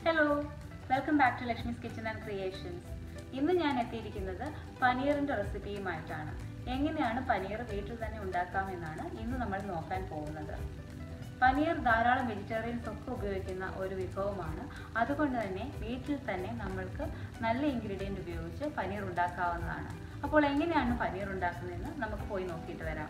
Hello welcome back to Lakshmi's kitchen and creations ഇന്ന് ഞാൻ എത്തിയിരിക്കുന്നത് പനീറിൻ്റെ റെസിപ്പിയുമായിട്ടാണ് എങ്ങനെയാണ് പനീർ വീട്ടിൽ തന്നെ ഉണ്ടാക്കാമെന്നാണ് ഇന്ന് നമ്മൾ നോക്കാൻ പോകുന്നത് പനീർ ധാരാളം വെജിറ്റേറിയൻസ് ഒക്കെ ഉപയോഗിക്കുന്ന ഒരു വിഭവമാണ് അതുകൊണ്ട് തന്നെ വീട്ടിൽ തന്നെ നമ്മൾക്ക് നല്ല ഇൻഗ്രീഡിയൻ്റ് ഉപയോഗിച്ച് പനീർ ഉണ്ടാക്കാവുന്നതാണ് അപ്പോൾ എങ്ങനെയാണ് പനീർ ഉണ്ടാക്കുന്നതെന്ന് നമുക്ക് പോയി നോക്കിയിട്ട് വരാം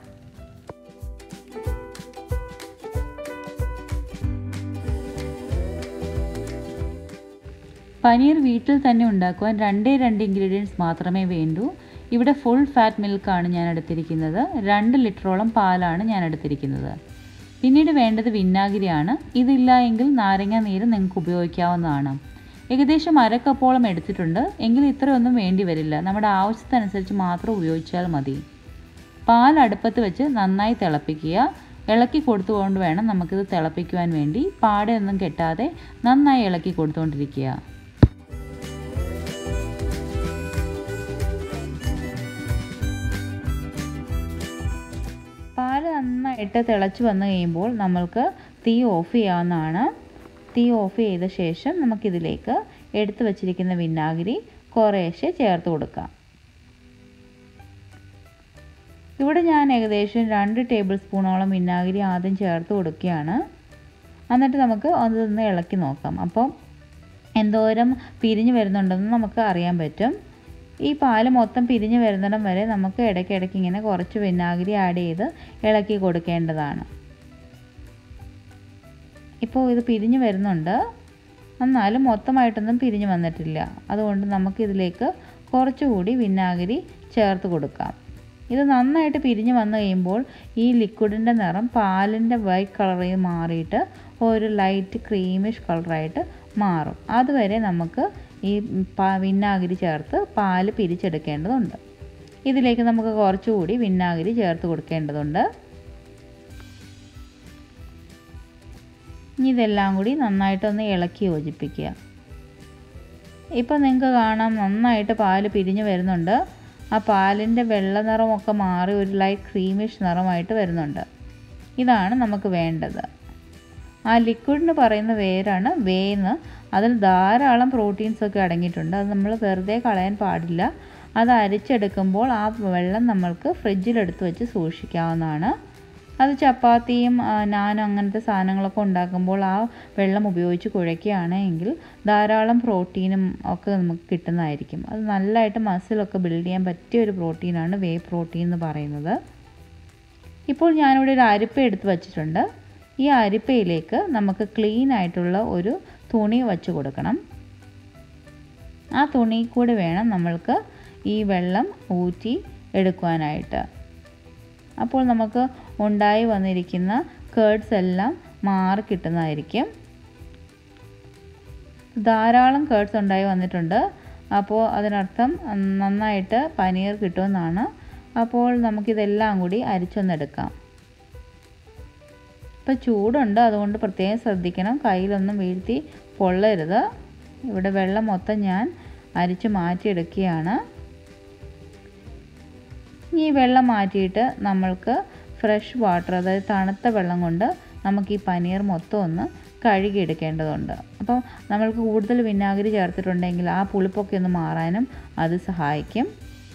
പനീർ വീട്ടിൽ തന്നെ ഉണ്ടാക്കുവാൻ രണ്ടേ രണ്ട് ഇൻഗ്രീഡിയൻസ് മാത്രമേ വേണ്ടൂ ഇവിടെ ഫുൾ ഫാറ്റ് മിൽക്കാണ് ഞാൻ എടുത്തിരിക്കുന്നത് രണ്ട് ലിറ്ററോളം പാലാണ് ഞാൻ എടുത്തിരിക്കുന്നത് പിന്നീട് വേണ്ടത് വിന്നാഗിരിയാണ് ഇതില്ല എങ്കിൽ നാരങ്ങ നീര് നിങ്ങൾക്ക് ഉപയോഗിക്കാവുന്നതാണ് ഏകദേശം അരക്കപ്പോളം എടുത്തിട്ടുണ്ട് എങ്കിൽ ഇത്രയൊന്നും വേണ്ടി വരില്ല നമ്മുടെ ആവശ്യത്തിനനുസരിച്ച് മാത്രം ഉപയോഗിച്ചാൽ മതി പാൽ അടുപ്പത്ത് വെച്ച് നന്നായി തിളപ്പിക്കുക ഇളക്കി കൊടുത്തുകൊണ്ട് വേണം നമുക്കിത് തിളപ്പിക്കുവാൻ വേണ്ടി പാടയൊന്നും കെട്ടാതെ നന്നായി ഇളക്കി കൊടുത്തുകൊണ്ടിരിക്കുക പാൽ നന്നായിട്ട് തിളച്ച് വന്നു കഴിയുമ്പോൾ നമ്മൾക്ക് തീ ഓഫ് ചെയ്യാവുന്നതാണ് തീ ഓഫ് ചെയ്ത ശേഷം നമുക്കിതിലേക്ക് എടുത്തു വച്ചിരിക്കുന്ന വിനാഗിരി കുറേശ്ശെ ചേർത്ത് കൊടുക്കാം ഇവിടെ ഞാൻ ഏകദേശം രണ്ട് ടേബിൾ സ്പൂണോളം വിനാഗിരി ആദ്യം ചേർത്ത് കൊടുക്കുകയാണ് എന്നിട്ട് നമുക്ക് അതൊന്ന് ഇളക്കി നോക്കാം അപ്പം എന്തോരം പിരിഞ്ഞ് വരുന്നുണ്ടെന്ന് നമുക്ക് അറിയാൻ പറ്റും ഈ പാല് മൊത്തം പിരിഞ്ഞ് വരുന്നിടം വരെ നമുക്ക് ഇടയ്ക്കിടയ്ക്ക് ഇങ്ങനെ കുറച്ച് വിനാഗിരി ആഡ് ചെയ്ത് ഇളക്കി കൊടുക്കേണ്ടതാണ് ഇപ്പോൾ ഇത് പിരിഞ്ഞ് വരുന്നുണ്ട് എന്നാലും മൊത്തമായിട്ടൊന്നും പിരിഞ്ഞ് വന്നിട്ടില്ല അതുകൊണ്ട് നമുക്കിതിലേക്ക് കുറച്ചുകൂടി വിനാഗിരി ചേർത്ത് കൊടുക്കാം ഇത് നന്നായിട്ട് പിരിഞ്ഞ് വന്നു കഴിയുമ്പോൾ ഈ ലിക്വിഡിൻ്റെ നിറം പാലിൻ്റെ വൈറ്റ് കളറിൽ മാറിയിട്ട് ഒരു ലൈറ്റ് ക്രീമിഷ് കളറായിട്ട് മാറും അതുവരെ നമുക്ക് ഈ വിനാഗിരി ചേർത്ത് പാല് പിരിച്ചെടുക്കേണ്ടതുണ്ട് ഇതിലേക്ക് നമുക്ക് കുറച്ചുകൂടി വിനാഗിരി ചേർത്ത് കൊടുക്കേണ്ടതുണ്ട് ഇനി ഇതെല്ലാം കൂടി നന്നായിട്ടൊന്ന് ഇളക്കി യോജിപ്പിക്കുക ഇപ്പോൾ നിങ്ങൾക്ക് കാണാം നന്നായിട്ട് പാല് പിരിഞ്ഞ് വരുന്നുണ്ട് ആ പാലിൻ്റെ വെള്ള നിറമൊക്കെ മാറി ഒരു ലൈറ്റ് ക്രീമിഷ് നിറമായിട്ട് വരുന്നുണ്ട് ഇതാണ് നമുക്ക് വേണ്ടത് ആ ലിക്വിഡിന് പറയുന്ന വേരാണ് വേന്ന് അതിൽ ധാരാളം പ്രോട്ടീൻസ് ഒക്കെ അടങ്ങിയിട്ടുണ്ട് അത് നമ്മൾ വെറുതെ കളയാൻ പാടില്ല അത് അരിച്ചെടുക്കുമ്പോൾ ആ വെള്ളം നമ്മൾക്ക് ഫ്രിഡ്ജിലെടുത്ത് വെച്ച് സൂക്ഷിക്കാവുന്നതാണ് അത് ചപ്പാത്തിയും നാനും അങ്ങനത്തെ സാധനങ്ങളൊക്കെ ഉണ്ടാക്കുമ്പോൾ ആ വെള്ളം ഉപയോഗിച്ച് കുഴയ്ക്കുകയാണെങ്കിൽ ധാരാളം പ്രോട്ടീനും ഒക്കെ നമുക്ക് കിട്ടുന്നതായിരിക്കും അത് നല്ലതായിട്ട് മസിലൊക്കെ ബിൽഡ് ചെയ്യാൻ പറ്റിയ ഒരു പ്രോട്ടീനാണ് വേ പ്രോട്ടീൻ എന്ന് പറയുന്നത് ഇപ്പോൾ ഞാനിവിടെ ഒരു അരിപ്പ എടുത്ത് വച്ചിട്ടുണ്ട് ഈ അരിപ്പയിലേക്ക് നമുക്ക് ക്ലീൻ ആയിട്ടുള്ള ഒരു തുണി വച്ച് കൊടുക്കണം ആ തുണി കൂടെ വേണം നമ്മൾക്ക് ഈ വെള്ളം ഊറ്റി എടുക്കുവാനായിട്ട് അപ്പോൾ നമുക്ക് ഉണ്ടായി വന്നിരിക്കുന്ന കേർഡ്സ് എല്ലാം മാറി കിട്ടുന്നതായിരിക്കും ധാരാളം കേർഡ്സ് ഉണ്ടായി വന്നിട്ടുണ്ട് അപ്പോൾ അതിനർത്ഥം നന്നായിട്ട് പനീർ കിട്ടുമെന്നാണ് അപ്പോൾ നമുക്കിതെല്ലാം കൂടി അരിച്ചൊന്നെടുക്കാം ഇപ്പോൾ ചൂടുണ്ട് അതുകൊണ്ട് പ്രത്യേകം ശ്രദ്ധിക്കണം കയ്യിലൊന്നും വീഴ്ത്തി പൊള്ളരുത് ഇവിടെ വെള്ളം മൊത്തം ഞാൻ അരിച്ച് മാറ്റിയെടുക്കുകയാണ് ഈ വെള്ളം മാറ്റിയിട്ട് നമ്മൾക്ക് ഫ്രഷ് വാട്ടർ അതായത് തണുത്ത വെള്ളം കൊണ്ട് നമുക്ക് ഈ പനീർ മൊത്തം ഒന്ന് കഴുകിയെടുക്കേണ്ടതുണ്ട് അപ്പോൾ നമ്മൾക്ക് കൂടുതൽ വിനാഗിരി ചേർത്തിട്ടുണ്ടെങ്കിൽ ആ പുളിപ്പൊക്കെ ഒന്ന് മാറാനും അത് സഹായിക്കും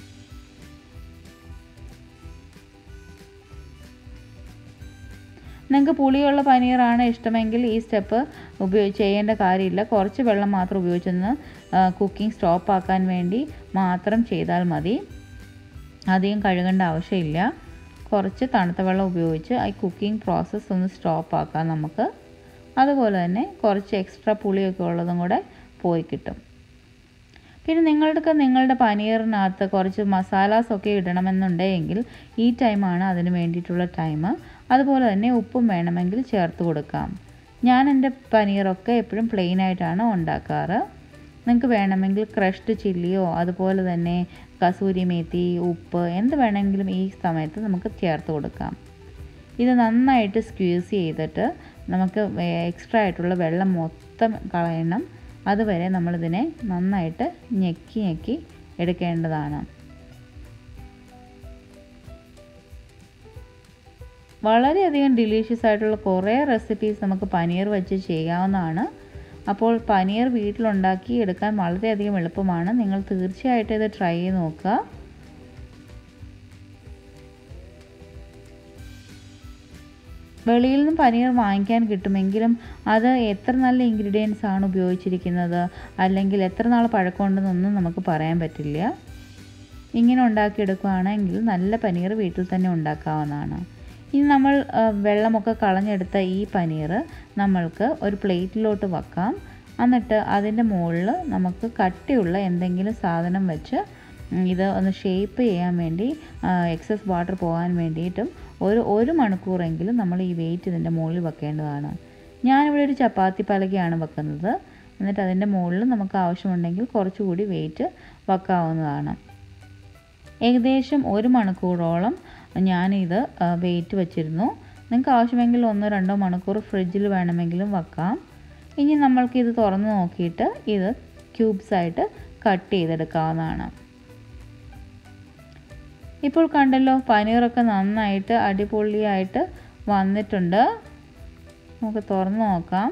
നിങ്ങൾക്ക് പുളിയുള്ള പനീറാണ് ഇഷ്ടമെങ്കിൽ ഈ സ്റ്റെപ്പ് ഉപയോഗിച്ച് ചെയ്യേണ്ട കാര്യമില്ല കുറച്ച് വെള്ളം മാത്രം ഉപയോഗിച്ചൊന്ന് കുക്കിംഗ് സ്റ്റോപ്പ് ആക്കാൻ വേണ്ടി മാത്രം ചെയ്താൽ മതി അധികം കഴുകേണ്ട ആവശ്യമില്ല കുറച്ച് തണുത്ത വെള്ളം ഉപയോഗിച്ച് ഈ കുക്കിംഗ് പ്രോസസ്സ് ഒന്ന് സ്റ്റോപ്പ് ആക്കാം നമുക്ക് അതുപോലെ തന്നെ കുറച്ച് എക്സ്ട്രാ പുളിയൊക്കെ ഉള്ളതും കൂടെ പോയി കിട്ടും പിന്നെ നിങ്ങൾക്ക് നിങ്ങളുടെ പനീറിനകത്ത് കുറച്ച് മസാലാസൊക്കെ ഇടണമെന്നുണ്ടെങ്കിൽ ഈ ടൈമാണ് അതിന് വേണ്ടിയിട്ടുള്ള ടൈം അതുപോലെ തന്നെ ഉപ്പും വേണമെങ്കിൽ ചേർത്ത് കൊടുക്കാം ഞാൻ എൻ്റെ പനീറൊക്കെ എപ്പോഴും പ്ലെയിൻ ആയിട്ടാണ് ഉണ്ടാക്കാറ് നിങ്ങൾക്ക് വേണമെങ്കിൽ ക്രഷ്ഡ് ചില്ലിയോ അതുപോലെ തന്നെ കസൂരി മേത്തി ഉപ്പ് എന്ത് വേണമെങ്കിലും ഈ സമയത്ത് നമുക്ക് ചേർത്ത് കൊടുക്കാം ഇത് നന്നായിട്ട് സ്ക്വീസ് ചെയ്തിട്ട് നമുക്ക് എക്സ്ട്രാ ആയിട്ടുള്ള വെള്ളം മൊത്തം കളയണം അതുവരെ നമ്മളിതിനെ നന്നായിട്ട് ഞെക്കി ഞെക്കി എടുക്കേണ്ടതാണ് വളരെയധികം ഡിലീഷ്യസ് ആയിട്ടുള്ള കുറേ റെസിപ്പീസ് നമുക്ക് പനീർ വെച്ച് ചെയ്യാവുന്നതാണ് അപ്പോൾ പനീർ വീട്ടിലുണ്ടാക്കി എടുക്കാൻ വളരെയധികം എളുപ്പമാണ് നിങ്ങൾ തീർച്ചയായിട്ടും ഇത് ട്രൈ ചെയ്ത് നോക്കുക വെളിയിൽ നിന്നും പനീർ വാങ്ങിക്കാൻ കിട്ടുമെങ്കിലും അത് എത്ര നല്ല ഇൻഗ്രീഡിയൻസ് ആണ് ഉപയോഗിച്ചിരിക്കുന്നത് അല്ലെങ്കിൽ എത്ര നാൾ പഴക്കമുണ്ടെന്നൊന്നും നമുക്ക് പറയാൻ പറ്റില്ല ഇങ്ങനെ ഉണ്ടാക്കിയെടുക്കുകയാണെങ്കിൽ നല്ല പനീർ വീട്ടിൽ തന്നെ ഉണ്ടാക്കാവുന്നതാണ് ഇനി നമ്മൾ വെള്ളമൊക്കെ കളഞ്ഞെടുത്ത ഈ പനീർ നമ്മൾക്ക് ഒരു പ്ലേറ്റിലോട്ട് വെക്കാം എന്നിട്ട് അതിൻ്റെ മുകളിൽ നമുക്ക് കട്ടിയുള്ള എന്തെങ്കിലും സാധനം വെച്ച് ഇത് ഒന്ന് ഷേപ്പ് ചെയ്യാൻ വേണ്ടി എക്സസ് വാട്ടർ പോകാൻ വേണ്ടിയിട്ടും ഒരു ഒരു മണിക്കൂറെങ്കിലും നമ്മൾ ഈ വെയിറ്റ് ഇതിൻ്റെ മുകളിൽ വെക്കേണ്ടതാണ് ഞാനിവിടെ ഒരു ചപ്പാത്തി പലകയാണ് വെക്കുന്നത് എന്നിട്ട് അതിൻ്റെ മുകളിൽ നമുക്ക് ആവശ്യമുണ്ടെങ്കിൽ കുറച്ചുകൂടി വെയിറ്റ് വെക്കാവുന്നതാണ് ഏകദേശം ഒരു മണിക്കൂറോളം ഞാനിത് വെയിറ്റ് വെച്ചിരുന്നു നിങ്ങൾക്ക് ആവശ്യമെങ്കിൽ ഒന്നോ രണ്ടോ മണിക്കൂർ ഫ്രിഡ്ജിൽ വേണമെങ്കിലും വെക്കാം ഇനി നമ്മൾക്കിത് തുറന്ന് നോക്കിയിട്ട് ഇത് ക്യൂബ്സായിട്ട് കട്ട് ചെയ്തെടുക്കാവുന്നതാണ് ഇപ്പോൾ കണ്ടല്ലോ പനീറൊക്കെ നന്നായിട്ട് അടിപൊളിയായിട്ട് വന്നിട്ടുണ്ട് നമുക്ക് തുറന്ന് നോക്കാം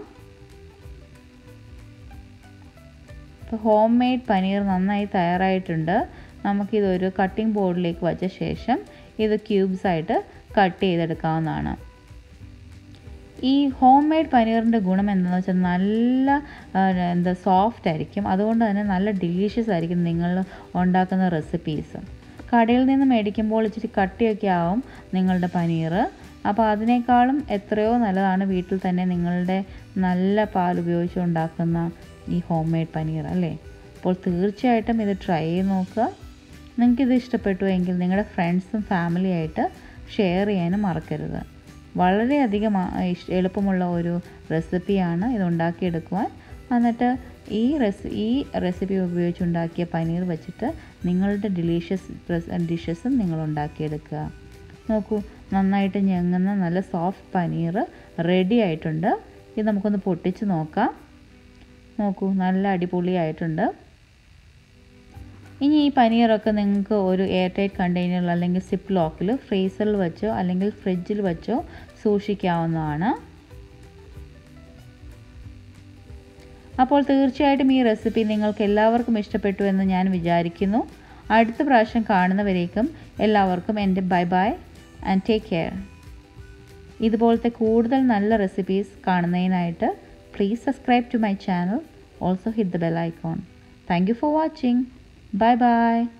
ഇപ്പോൾ ഹോം മെയ്ഡ് പനീർ നന്നായി തയ്യാറായിട്ടുണ്ട് നമുക്കിതൊരു കട്ടിംഗ് ബോർഡിലേക്ക് വച്ച ശേഷം ഇത് ക്യൂബ്സ് ആയിട്ട് കട്ട് ചെയ്തെടുക്കാവുന്നതാണ് ഈ ഹോം മെയ്ഡ് പനീറിൻ്റെ ഗുണം എന്താണെന്ന് വെച്ചാൽ നല്ല എന്താ സോഫ്റ്റ് ആയിരിക്കും അതുകൊണ്ട് തന്നെ നല്ല ഡിലീഷ്യസ് ആയിരിക്കും നിങ്ങൾ ഉണ്ടാക്കുന്ന റെസിപ്പീസ് കടയിൽ നിന്ന് മേടിക്കുമ്പോൾ ഇച്ചിരി കട്ടിയൊക്കെ ആവും നിങ്ങളുടെ പനീർ അപ്പോൾ അതിനേക്കാളും എത്രയോ നല്ലതാണ് വീട്ടിൽ തന്നെ നിങ്ങളുടെ നല്ല പാൽ ഉപയോഗിച്ച് ഉണ്ടാക്കുന്ന ഈ ഹോം മെയ്ഡ് പനീർ അല്ലേ അപ്പോൾ തീർച്ചയായിട്ടും ഇത് ട്രൈ ചെയ്ത് നോക്കുക നിങ്ങൾക്കിത് ഇഷ്ടപ്പെട്ടു എങ്കിൽ നിങ്ങളുടെ ഫ്രണ്ട്സും ഫാമിലിയായിട്ട് ഷെയർ ചെയ്യാനും മറക്കരുത് വളരെയധികം എളുപ്പമുള്ള ഒരു റെസിപ്പിയാണ് ഇത് ഉണ്ടാക്കിയെടുക്കുവാൻ എന്നിട്ട് ഈ റെസി ഈ റെസിപ്പി ഉപയോഗിച്ചുണ്ടാക്കിയ പനീർ വെച്ചിട്ട് നിങ്ങളുടെ ഡിലീഷ്യസ് ഡിഷസും നിങ്ങൾ ഉണ്ടാക്കിയെടുക്കുക നോക്കൂ നന്നായിട്ട് ഞെങ്ങുന്ന നല്ല സോഫ്റ്റ് പനീർ റെഡി ആയിട്ടുണ്ട് ഇത് നമുക്കൊന്ന് പൊട്ടിച്ച് നോക്കാം നോക്കൂ നല്ല അടിപൊളിയായിട്ടുണ്ട് ഇനി ഈ പനീറൊക്കെ നിങ്ങൾക്ക് ഒരു എയർ ടൈറ്റ് കണ്ടെയ്നറിൽ അല്ലെങ്കിൽ സിപ്പ് ലോക്കിൽ ഫ്രീസറിൽ വെച്ചോ അല്ലെങ്കിൽ ഫ്രിഡ്ജിൽ വെച്ചോ സൂക്ഷിക്കാവുന്നതാണ് അപ്പോൾ തീർച്ചയായിട്ടും ഈ റെസിപ്പി നിങ്ങൾക്ക് എല്ലാവർക്കും ഇഷ്ടപ്പെട്ടു എന്ന് ഞാൻ വിചാരിക്കുന്നു അടുത്ത പ്രാവശ്യം കാണുന്നവരേക്കും എല്ലാവർക്കും എൻ്റെ bye bye and take care ഇതുപോലത്തെ കൂടുതൽ നല്ല റെസിപ്പീസ് കാണുന്നതിനായിട്ട് please subscribe to my channel also hit the bell icon thank you for watching Bye bye.